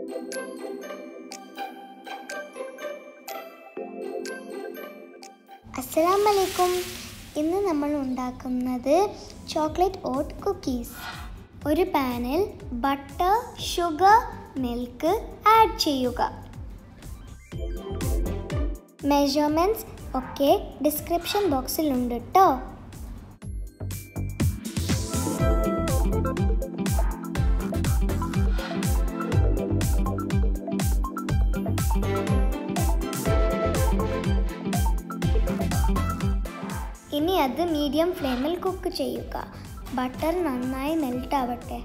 അസ്സലാം വലൈക്കും ഇന്ന് നമ്മൾ ഉണ്ടാക്കുന്നത് ചോക്ലേറ്റ് ഓട്ട് കുക്കീസ് ഒരു പാനിൽ ബട്ടർ ഷുഗർ മിൽക്ക് ആഡ് ചെയ്യുക മെഷർമെൻറ്റ്സ് ഒക്കെ ഡിസ്ക്രിപ്ഷൻ ബോക്സിലുണ്ട് കേട്ടോ ഇനി അത് മീഡിയം ഫ്ലെയിമിൽ കുക്ക് ചെയ്യുക ബട്ടർ നന്നായി മെൽറ്റ് ആവട്ടെ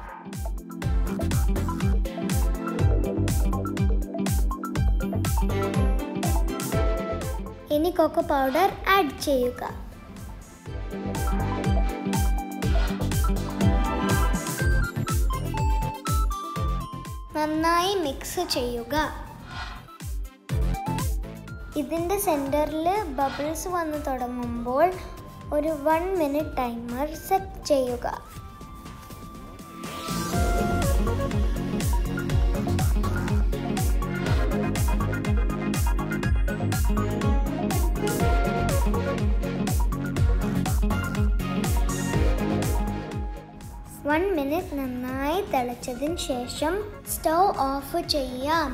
ഇനി കൊക്കോ പൗഡർ ആഡ് ചെയ്യുക നന്നായി മിക്സ് ചെയ്യുക ഇതിൻ്റെ സെൻറ്ററിൽ ബബിൾസ് വന്ന് തുടങ്ങുമ്പോൾ ഒരു വൺ മിനിറ്റ് ടൈമർ സെറ്റ് ചെയ്യുക വൺ മിനിറ്റ് നന്നായി തിളച്ചതിന് ശേഷം സ്റ്റൗ ഓഫ് ചെയ്യാം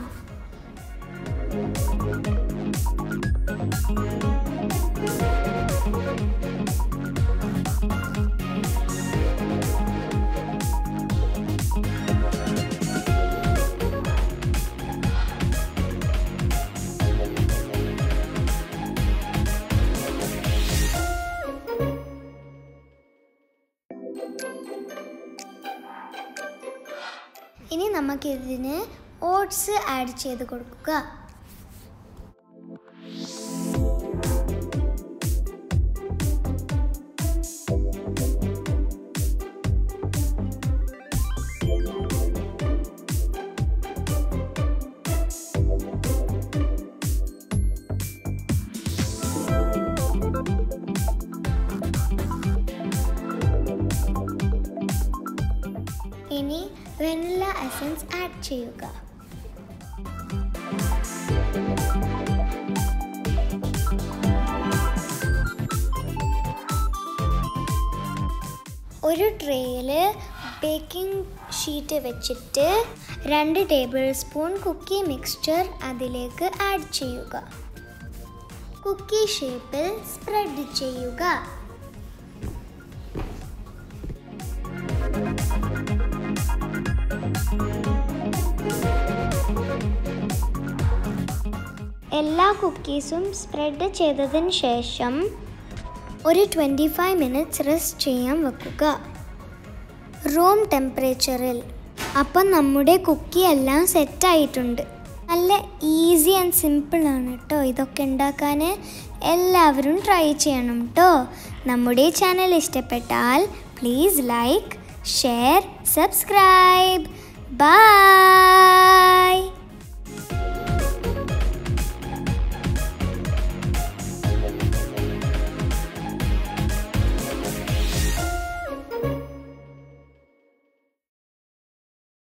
ഇനി നമുക്കിതിന് ഓട്സ് ആഡ് ചെയ്ത് കൊടുക്കുക ഇനി വെനില എസൻസ് ആഡ് ചെയ്യുക ഒരു ട്രേയിൽ ബേക്കിംഗ് ഷീറ്റ് വെച്ചിട്ട് രണ്ട് ടേബിൾ സ്പൂൺ കുക്കി മിക്സ്ചർ അതിലേക്ക് ആഡ് ചെയ്യുക കുക്കി ഷേപ്പിൽ സ്പ്രെഡ് ചെയ്യുക എല്ലാ കുക്കീസും സ്പ്രെഡ് ചെയ്തതിന് ശേഷം ഒരു ട്വൻറ്റി ഫൈവ് മിനിറ്റ്സ് റെസ്റ്റ് ചെയ്യാൻ വെക്കുക റൂം ടെമ്പറേച്ചറിൽ അപ്പം നമ്മുടെ കുക്കി എല്ലാം സെറ്റായിട്ടുണ്ട് നല്ല ഈസി ആൻഡ് സിമ്പിളാണ് കേട്ടോ ഇതൊക്കെ ഉണ്ടാക്കാൻ എല്ലാവരും ട്രൈ ചെയ്യണം കേട്ടോ നമ്മുടെ ചാനൽ ഇഷ്ടപ്പെട്ടാൽ please like share subscribe by